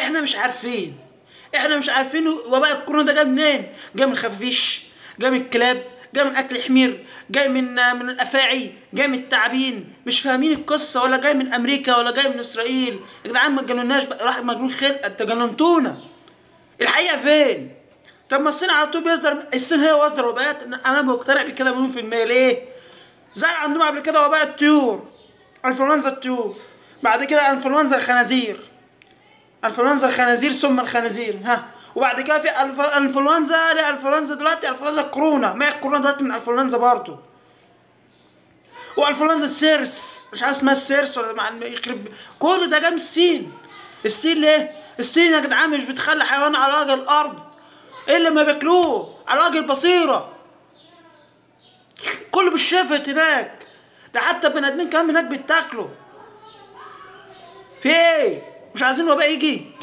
احنا مش عارفين احنا مش عارفين وباء الكورونا ده جاي منين جاي من الخفافيش جاي من الكلاب جاي من اكل حمير جاي من من الافاعي جاي من التعابين مش فاهمين القصه ولا جاي من امريكا ولا جاي من اسرائيل يا جدعان ما تجنناش بقى، راح مجنون خلق انت جننتونا الحقيقه فين طب ما الصين على طول بيصدر الصين هي مصدر وباءات انا مقتنع بكده مليون في المية ليه؟ زي عندهم قبل كده وباء الطيور انفلونزا الطيور بعد كده انفلونزا الخنازير انفلونزا الخنازير ثم الخنازير ها وبعد كده في الف... انفلونزا لا انفلونزا دلوقتي انفلونزا الكورونا ما هي الكورونا دلوقتي من انفلونزا برضه وانفلونزا السيرس مش عارف اسمها السيرس ولا مع يخرب كل ده جاي من الصين الصين ليه؟ الصين يا جدعان مش بتخلي حيوان على وجه الارض الا ما بياكلوه على وجه البصيره كله بالشفت هناك ده حتى البني ادمين كمان هناك بيتاكلوا في ايه؟ مش عايزين وباء يجي